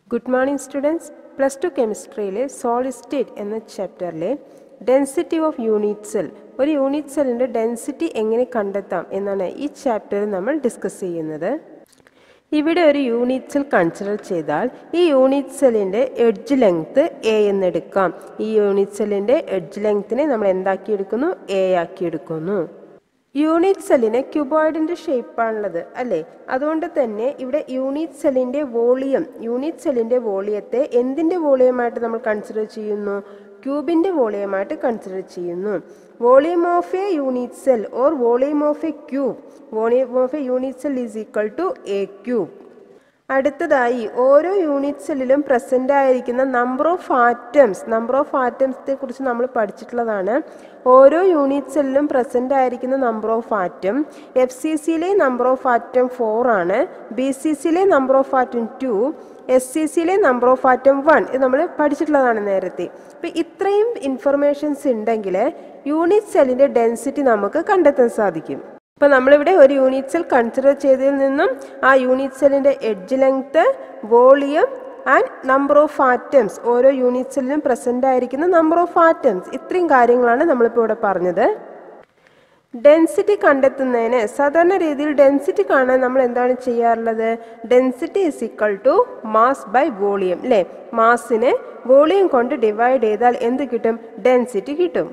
good morning students plus two കെമിസ്ട്രിയിലെ solid state എന്ന ചാപ്റ്ററിലെ ഡെൻസിറ്റി ഓഫ് യൂണിറ്റ് സെൽ ഒരു യൂണിറ്റ് സെല്ലിൻ്റെ ഡെൻസിറ്റി എങ്ങനെ കണ്ടെത്താം എന്നാണ് ഈ ചാപ്റ്ററിൽ നമ്മൾ ഡിസ്കസ് ചെയ്യുന്നത് ഇവിടെ ഒരു യൂണിറ്റ് സെൽ കൺസിഡർ ചെയ്താൽ ഈ യൂണിറ്റ് സെല്ലിൻ്റെ എഡ്ജ് ലെങ്ത് എ എന്നെടുക്കാം ഈ യൂണിറ്റ് സെല്ലിൻ്റെ എഡ്ജ് ലെങ്ത്തിനെ നമ്മൾ എന്താക്കിയെടുക്കുന്നു എ ആക്കിയെടുക്കുന്നു യൂണിറ്റ് സെല്ലിന് ക്യൂബോയിഡിന്റെ ഷേപ്പാണുള്ളത് അല്ലേ അതുകൊണ്ട് തന്നെ ഇവിടെ യൂണിറ്റ് സെല്ലിന്റെ വോളിയം യൂണിറ്റ് സെല്ലിന്റെ വോളിയത്തെ എന്തിന്റെ വോളിയമായിട്ട് നമ്മൾ കൺസിഡർ ചെയ്യുന്നു ക്യൂബിന്റെ വോളിയമായിട്ട് കൺസിഡർ ചെയ്യുന്നു volume of a unit cell or volume of a cube volume of a unit cell is equal to a cube അടുത്തതായി ഓരോ യൂണിറ്റ് സെല്ലിലും പ്രസൻ്റ് ആയിരിക്കുന്ന number of atoms number of ആറ്റംസിനെ കുറിച്ച് നമ്മൾ പഠിച്ചിട്ടുള്ളതാണ് ഓരോ യൂണിറ്റ് സെല്ലിലും പ്രസൻ്റ് ആയിരിക്കുന്ന number of atom F C സിയിലെ നമ്പർ ഓഫ് ആറ്റം ഫോർ ആണ് ബി സി സിയിലെ number of atom two S C സിയിലെ നമ്പർ ഓഫ് ആറ്റം വൺ ഇത് നമ്മൾ പഠിച്ചിട്ടുള്ളതാണ് നേരത്തെ അപ്പം ഇത്രയും ഇൻഫർമേഷൻസ് ഉണ്ടെങ്കിൽ യൂണിറ്റ് സെല്ലിൻ്റെ ഡെൻസിറ്റി നമുക്ക് കണ്ടെത്താൻ സാധിക്കും അപ്പോൾ നമ്മളിവിടെ ഒരു യൂണിറ്റ് സെൽ കൺസിഡർ ചെയ്തതിൽ നിന്നും ആ യൂണിറ്റ് സെല്ലിൻ്റെ edge length volume and number of atoms ഓരോ യൂണിറ്റ് സെല്ലിലും പ്രസൻ്റ് ആയിരിക്കുന്ന നമ്പർ ഓഫ് ആറ്റംസ് ഇത്രയും കാര്യങ്ങളാണ് നമ്മളിപ്പോൾ ഇവിടെ പറഞ്ഞത് ഡെൻസിറ്റി കണ്ടെത്തുന്നതിന് സാധാരണ രീതിയിൽ ഡെൻസിറ്റി കാണാൻ നമ്മൾ എന്താണ് ചെയ്യാറുള്ളത് density is equal to mass by volume അല്ലേ മാസിനെ വോളിയം കൊണ്ട് ഡിവൈഡ് ചെയ്താൽ എന്ത് കിട്ടും ഡെൻസിറ്റി കിട്ടും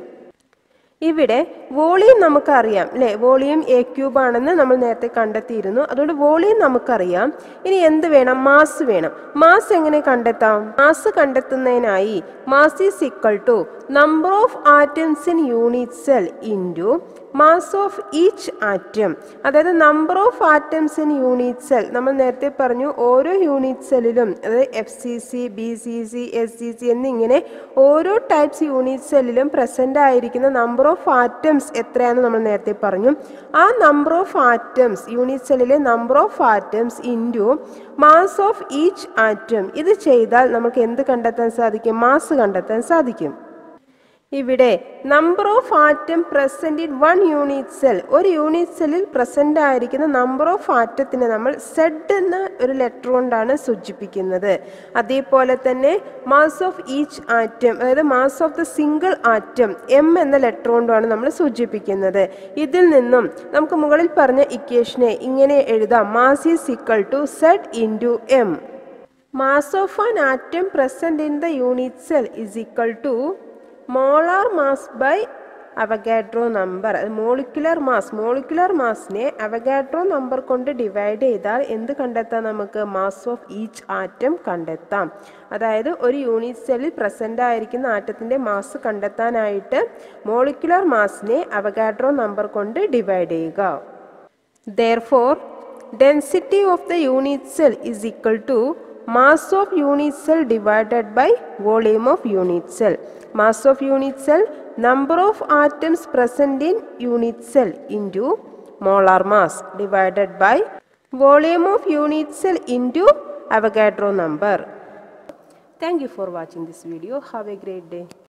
ഇവിടെ വോളിയം നമുക്കറിയാം അല്ലേ വോളിയം എ ക്യൂബ് ആണെന്ന് നമ്മൾ നേരത്തെ കണ്ടെത്തിയിരുന്നു അതുകൊണ്ട് വോളിയം നമുക്കറിയാം ഇനി എന്ത് വേണം മാസ് വേണം മാസ് എങ്ങനെ കണ്ടെത്താം മാസ് കണ്ടെത്തുന്നതിനായി mass is equal to number of atoms in unit cell into mass of each atom അതായത് number of atoms in unit cell നമ്മൾ നേരത്തെ പറഞ്ഞു ഓരോ യൂണിറ്റ് സെല്ലിലും അതായത് F C C B C C S C C എന്നിങ്ങനെ ഓരോ types unit സെല്ലിലും പ്രസൻ്റ് ആയിരിക്കുന്ന നമ്പർ ഓഫ് ആറ്റംസ് എത്രയാണെന്ന് നമ്മൾ നേരത്തെ പറഞ്ഞു ആ നമ്പർ ഓഫ് ആറ്റംസ് യൂണിറ്റ് സെല്ലിലെ number of atoms into mass of each atom ഇത് ചെയ്താൽ നമുക്ക് എന്ത് കണ്ടെത്താൻ സാധിക്കും മാസ് കണ്ടെത്താൻ സാധിക്കും ഇവിടെ number of atom present in one unit cell ഒരു യൂണിറ്റ് സെല്ലിൽ പ്രസൻ്റ് ആയിരിക്കുന്ന നമ്പർ ഓഫ് ആറ്റത്തിനെ നമ്മൾ സെഡ് എന്ന ഒരു ലെറ്റർ കൊണ്ടാണ് സൂചിപ്പിക്കുന്നത് അതേപോലെ തന്നെ മാസ് ഓഫ് ഈച്ച് ആറ്റം അതായത് mass of the single atom M എന്ന ലെറ്റർ കൊണ്ടാണ് നമ്മൾ സൂചിപ്പിക്കുന്നത് ഇതിൽ നിന്നും നമുക്ക് മുകളിൽ പറഞ്ഞ ഇക്വേഷനെ ഇങ്ങനെ എഴുതാം mass is equal to Z into M mass of an atom present in the unit cell is equal to molar mass by Avogadro number molecular mass molecular മാസിനെ അവഗാഡ്രോ നമ്പർ കൊണ്ട് ഡിവൈഡ് ചെയ്താൽ എന്ത് കണ്ടെത്താം നമുക്ക് മാസ് ഓഫ് ഈച്ച് ആറ്റം കണ്ടെത്താം അതായത് ഒരു unit സെല്ലിൽ പ്രസൻ്റ് ആയിരിക്കുന്ന ആറ്റത്തിൻ്റെ മാസ് കണ്ടെത്താനായിട്ട് മോളിക്കുലർ മാസിനെ അവഗാഡ്രോ നമ്പർ കൊണ്ട് ഡിവൈഡ് ചെയ്യുക therefore density of the unit cell is equal to mass of unit cell divided by volume of unit cell mass of unit cell number of atoms present in unit cell into molar mass divided by volume of unit cell into avogadro number thank you for watching this video have a great day